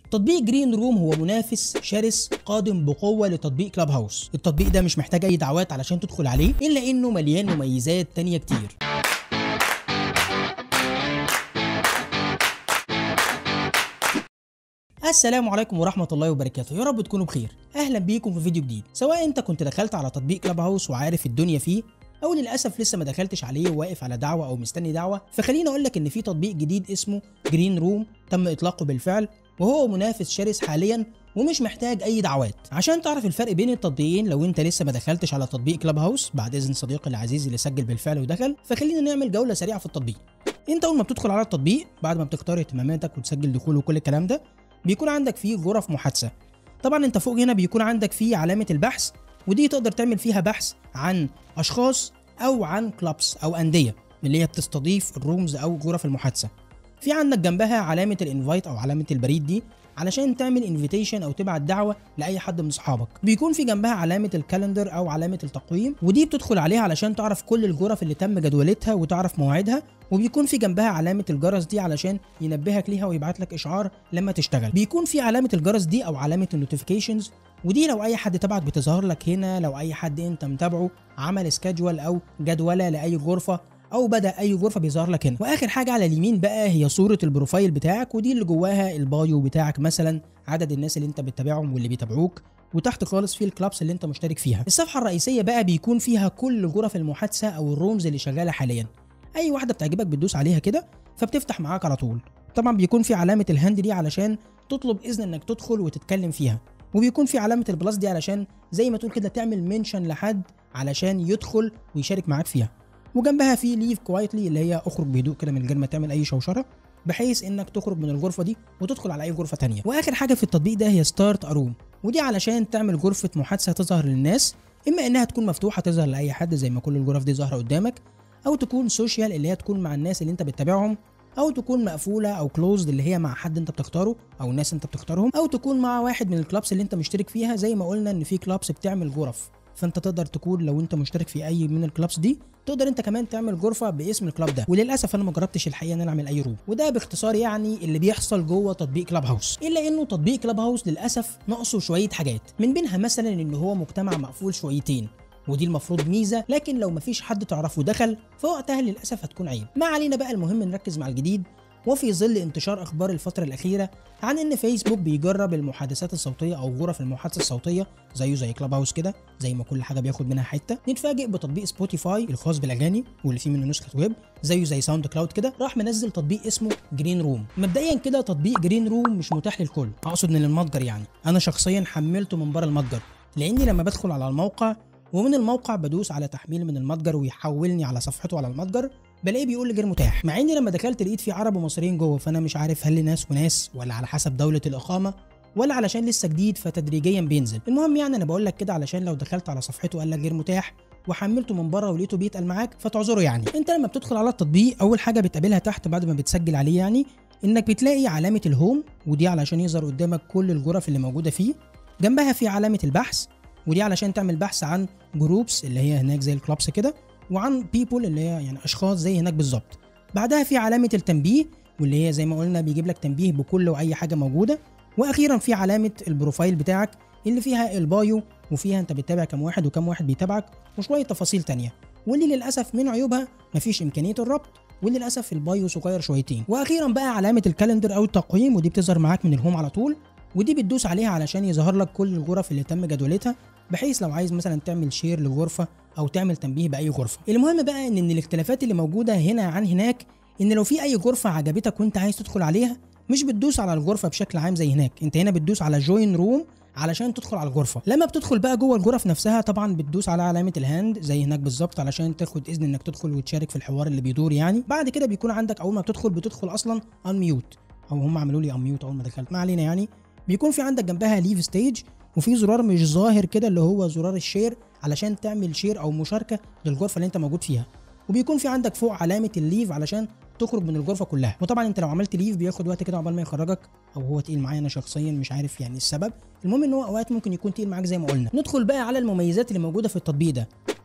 تطبيق جرين روم هو منافس شرس قادم بقوة لتطبيق كلاب هاوس التطبيق ده مش محتاج اي دعوات علشان تدخل عليه الا انه مليان مميزات تانية كتير السلام عليكم ورحمة الله وبركاته يا رب تكونوا بخير أهلا بيكم في فيديو جديد سواء أنت كنت دخلت على تطبيق كلاب هاوس وعارف الدنيا فيه أو للأسف لسه ما دخلتش عليه وواقف على دعوة أو مستني دعوة فخليني أقول لك إن في تطبيق جديد اسمه جرين روم تم إطلاقه بالفعل وهو منافس شرس حاليا ومش محتاج اي دعوات عشان تعرف الفرق بين التطبيقين لو انت لسه ما دخلتش على تطبيق كلاب هاوس بعد اذن صديقي العزيز اللي سجل بالفعل ودخل فخلينا نعمل جوله سريعه في التطبيق انت اول ما بتدخل على التطبيق بعد ما بتختار اهتماماتك وتسجل دخول وكل الكلام ده بيكون عندك فيه غرف محادثه طبعا انت فوق هنا بيكون عندك فيه علامه البحث ودي تقدر تعمل فيها بحث عن اشخاص او عن كلابس او انديه اللي هي بتستضيف الرومز او غرف المحادثه في عندك جنبها علامه الانفايت او علامه البريد دي علشان تعمل انفيتيشن او تبعت دعوه لاي حد من اصحابك بيكون في جنبها علامه الكالندر او علامه التقويم ودي بتدخل عليها علشان تعرف كل الغرف اللي تم جدولتها وتعرف مواعيدها وبيكون في جنبها علامه الجرس دي علشان ينبهك ليها ويبعت لك اشعار لما تشتغل بيكون في علامه الجرس دي او علامه النوتيفيكيشنز ودي لو اي حد تبعك بتظهر لك هنا لو اي حد انت متابعه عمل سكادجول او جدوله لاي غرفه او بدا اي غرفه بيظهر لك هنا واخر حاجه على اليمين بقى هي صوره البروفايل بتاعك ودي اللي جواها البايو بتاعك مثلا عدد الناس اللي انت بتتابعهم واللي بيتابعوك وتحت خالص في الكلابس اللي انت مشترك فيها الصفحه الرئيسيه بقى بيكون فيها كل غرف المحادثه او الرومز اللي شغاله حاليا اي واحده بتعجبك بتدوس عليها كده فبتفتح معاك على طول طبعا بيكون في علامه الهاند دي علشان تطلب اذن انك تدخل وتتكلم فيها وبيكون في علامه البلس دي علشان زي ما تقول كده تعمل منشن لحد علشان يدخل ويشارك معاك فيها وجنبها في ليف كوايتلي اللي هي اخرج بهدوء كده من غير ما تعمل اي شوشره بحيث انك تخرج من الغرفه دي وتدخل على اي غرفه تانية واخر حاجه في التطبيق ده هي ستارت اروم ودي علشان تعمل غرفه محادثه تظهر للناس اما انها تكون مفتوحه تظهر لاي حد زي ما كل الغرف دي ظاهره قدامك او تكون سوشيال اللي هي تكون مع الناس اللي انت بتتابعهم او تكون مقفوله او كلوزد اللي هي مع حد انت بتختاره او ناس انت بتختارهم او تكون مع واحد من الكلابس اللي انت مشترك فيها زي ما قلنا ان في كلابس بتعمل غرف فانت تقدر تكون لو انت مشترك في اي من الكلابس دي تقدر انت كمان تعمل غرفه باسم الكلاب ده وللاسف انا ما جربتش الحقيقه ان انا اعمل اي روم وده باختصار يعني اللي بيحصل جوه تطبيق كلاب هاوس الا انه تطبيق كلاب هاوس للاسف ناقصه شويه حاجات من بينها مثلا ان هو مجتمع مقفول شويتين ودي المفروض ميزه لكن لو مفيش حد تعرفه دخل فوقتها للاسف هتكون عيب ما علينا بقى المهم نركز مع الجديد وفي ظل انتشار اخبار الفتره الاخيره عن ان فيسبوك بيجرب المحادثات الصوتيه او غرف المحادثه الصوتيه زيه زي كلاب هاوس كده زي ما كل حاجه بياخد منها حته نتفاجئ بتطبيق سبوتيفاي الخاص بالاغاني واللي فيه منه نسخه ويب زيه زي ساوند كلاود كده راح منزل تطبيق اسمه جرين روم مبدئيا كده تطبيق جرين روم مش متاح للكل اقصد من المتجر يعني انا شخصيا حملته من بره المتجر لاني لما بدخل على الموقع ومن الموقع بدوس على تحميل من المتجر ويحولني على صفحته على المتجر بلاقيه بيقول لي غير متاح مع اني لما دخلت لقيت في عرب ومصريين جوه فانا مش عارف هل ناس وناس ولا على حسب دوله الاقامه ولا علشان لسه جديد فتدريجيا بينزل المهم يعني انا بقول لك كده علشان لو دخلت على صفحته قال لك غير متاح وحملته من بره ولقيته بيتقل معاك فتعذره يعني انت لما بتدخل على التطبيق اول حاجه بتقابلها تحت بعد ما بتسجل عليه يعني انك بتلاقي علامه الهوم ودي علشان يظهر قدامك كل الغرف اللي موجوده فيه جنبها في علامه البحث ودي علشان تعمل بحث عن جروبس اللي هي هناك زي الكلابس كده وعن بيبول اللي هي يعني اشخاص زي هناك بالظبط بعدها في علامه التنبيه واللي هي زي ما قلنا بيجيب لك تنبيه بكل واي حاجه موجوده واخيرا في علامه البروفايل بتاعك اللي فيها البايو وفيها انت بتتابع كام واحد وكام واحد بيتابعك وشويه تفاصيل تانية واللي للاسف من عيوبها مفيش امكانيه الربط وللاسف البايو صغير شويتين واخيرا بقى علامه الكالندر او التقويم ودي بتظهر معاك من الهوم على طول ودي بتدوس عليها علشان يظهر لك كل الغرف اللي تم جدولتها بحيث لو عايز مثلا تعمل شير لغرفه او تعمل تنبيه باي غرفه المهم بقى ان ان الاختلافات اللي موجوده هنا عن هناك ان لو في اي غرفه عجبتك وانت عايز تدخل عليها مش بتدوس على الغرفه بشكل عام زي هناك انت هنا بتدوس على جوين روم علشان تدخل على الغرفه لما بتدخل بقى جوه الغرف نفسها طبعا بتدوس على علامه الهاند زي هناك بالظبط علشان تاخد اذن انك تدخل وتشارك في الحوار اللي بيدور يعني بعد كده بيكون عندك اول ما بتدخل بتدخل اصلا ان ميوت او هم عملوا لي ان ميوت اول ما دخلت ما علينا يعني بيكون في عندك جنبها ليف ستيج وفي زرار مش ظاهر كده اللي هو زرار الشير علشان تعمل شير او مشاركه للغرفه اللي انت موجود فيها وبيكون في عندك فوق علامه الليف علشان تخرج من الغرفه كلها وطبعا انت لو عملت ليف بياخد وقت كده عقبال ما يخرجك او هو تقيل معايا انا شخصيا مش عارف يعني السبب المهم ان هو اوقات ممكن يكون تقيل معاك زي ما قلنا ندخل بقى على المميزات اللي موجوده في التطبيق ده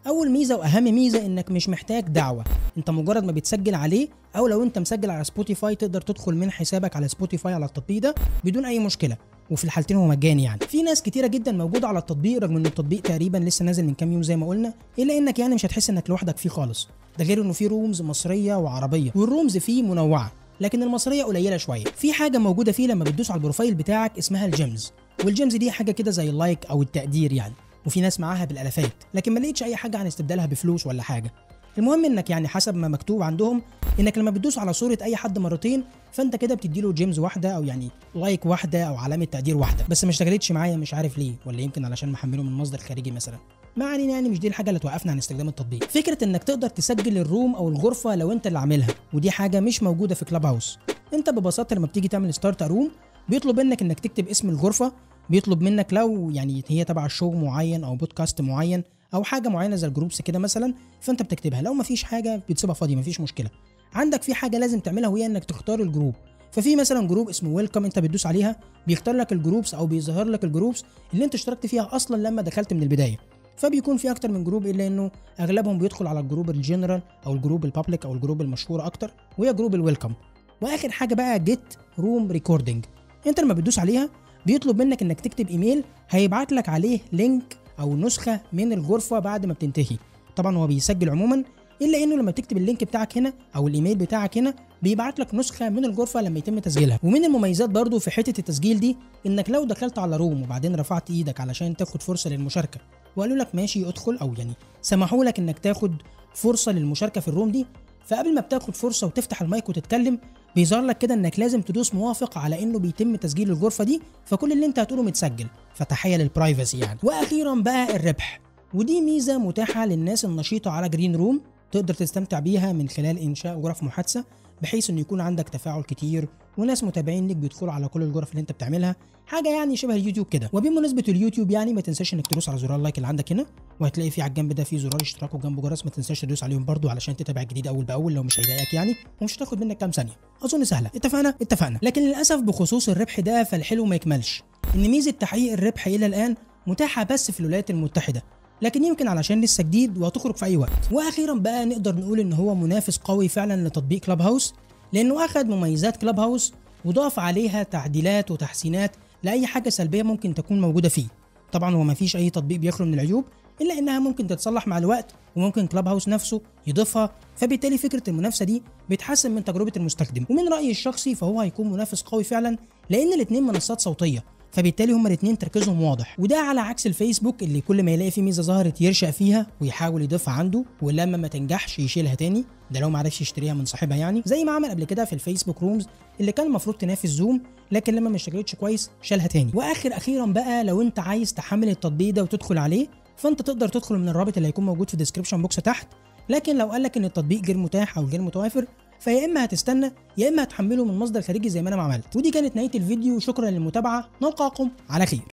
اول ميزه واهم ميزه انك مش محتاج دعوه انت مجرد ما بتسجل عليه او لو انت مسجل على سبوتيفاي تقدر تدخل من حسابك على سبوتيفاي على التطبيق ده بدون اي مشكله وفي الحالتين هو مجاني يعني في ناس كتيره جدا موجوده على التطبيق رغم ان التطبيق تقريبا لسه نازل من كام يوم زي ما قلنا الا انك يعني مش هتحس انك لوحدك فيه خالص ده غير انه فيه رومز مصريه وعربيه والرومز فيه منوعه لكن المصريه قليله شويه في حاجه موجوده فيه لما بتدوس على البروفايل بتاعك اسمها الجيمز والجيمز دي حاجه كده زي اللايك او التقدير يعني وفي ناس معاها بالالافات لكن ما لقيتش اي حاجه عن استبدالها بفلوس ولا حاجه المهم انك يعني حسب ما مكتوب عندهم انك لما بتدوس على صوره اي حد مرتين فانت كده بتديله جيمز واحده او يعني لايك واحده او علامه تقدير واحده بس ما اشتغلتش معايا مش عارف ليه ولا يمكن علشان محمله من مصدر خارجي مثلا ما علينا يعني مش دي الحاجه اللي توقفنا عن استخدام التطبيق فكره انك تقدر تسجل الروم او الغرفه لو انت اللي عاملها ودي حاجه مش موجوده في كلاب هاوس انت ببساطه لما بتيجي تعمل ستارت روم بيطلب منك انك تكتب اسم الغرفه بيطلب منك لو يعني هي تبع شو معين او بودكاست معين او حاجه معينه زي الجروبس كده مثلا فانت بتكتبها لو مفيش حاجه بتسيبها فاضيه مفيش مشكله عندك في حاجه لازم تعملها وهي انك تختار الجروب ففي مثلا جروب اسمه ويلكم انت بتدوس عليها بيختار لك الجروبس او بيظهر لك الجروبس اللي انت اشتركت فيها اصلا لما دخلت من البدايه فبيكون في اكتر من جروب الا انه اغلبهم بيدخل على الجروب الجنرال او الجروب البابليك او الجروب المشهور اكتر وهي جروب الويلكم واخر حاجه بقى جيت روم ريكوردنج انت لما بتدوس عليها بيطلب منك انك تكتب ايميل هيبعت لك عليه لينك او نسخه من الغرفه بعد ما بتنتهي طبعا هو بيسجل عموما الا انه لما تكتب اللينك بتاعك هنا او الايميل بتاعك هنا بيبعت لك نسخه من الغرفه لما يتم تسجيلها ومن المميزات برضو في حته التسجيل دي انك لو دخلت على روم وبعدين رفعت ايدك علشان تاخد فرصه للمشاركه وقالوا لك ماشي ادخل او يعني سمحوا لك انك تاخد فرصه للمشاركه في الروم دي فقبل ما بتاخد فرصه وتفتح المايك وتتكلم بيظهر لك كده انك لازم تدوس موافق على انه بيتم تسجيل الغرفه دي فكل اللي انت هتقوله متسجل فتحيه للبرايفسي يعني واخيرا بقى الربح ودي ميزه متاحه للناس النشيطه على جرين روم تقدر تستمتع بيها من خلال انشاء غرف محادثه بحيث انه يكون عندك تفاعل كتير وناس متابعين ليك بيدخلوا على كل الغرف اللي انت بتعملها حاجه يعني شبه اليوتيوب كده وبمناسبه اليوتيوب يعني ما تنساش انك تدوس على زرار اللايك اللي عندك هنا وهتلاقي في على الجنب ده في زرار اشتراك وجنبه جرس ما تنساش تدوس عليهم برضو علشان تتابع الجديد اول باول لو مش هيضايقك يعني ومش هتاخد منك كام ثانيه اظن سهله اتفقنا اتفقنا لكن للاسف بخصوص الربح ده فالحلو ما يكملش ان ميزه تحقيق الربح الى الان متاحه بس في الولايات المتحده لكن يمكن علشان لسه جديد وهتخرج في اي وقت واخيرا بقى نقدر نقول ان هو منافس قوي فعلا لتطبيق كلاب هاوس لانه اخذ مميزات كلاب هاوس وضاف عليها تعديلات وتحسينات لاي حاجه سلبيه ممكن تكون موجوده فيه طبعا هو مفيش اي تطبيق بيخلو من العيوب الا انها ممكن تتصلح مع الوقت وممكن كلاب هاوس نفسه يضيفها فبالتالي فكره المنافسه دي بتحسن من تجربه المستخدم ومن رايي الشخصي فهو هيكون منافس قوي فعلا لان الاثنين منصات صوتيه فبالتالي هما الاثنين تركيزهم واضح وده على عكس الفيسبوك اللي كل ما يلاقي فيه ميزه ظهرت يرشق فيها ويحاول يضيفها عنده ولما ما تنجحش يشيلها تاني ده لو ما عرفش يشتريها من صاحبها يعني زي ما عمل قبل كده في الفيسبوك رومز اللي كان المفروض تنافس زوم لكن لما ما اشتغلتش كويس شالها تاني واخر اخيرا بقى لو انت عايز تحمل التطبيق ده وتدخل عليه فانت تقدر تدخل من الرابط اللي هيكون موجود في الديسكربشن بوكس تحت لكن لو قالك ان التطبيق غير متاح او غير متوافر فيا اما هتستنى يا اما هتحمله من مصدر خارجي زي ما انا ما عملت ودي كانت نهايه الفيديو شكرا للمتابعه نلقاكم على خير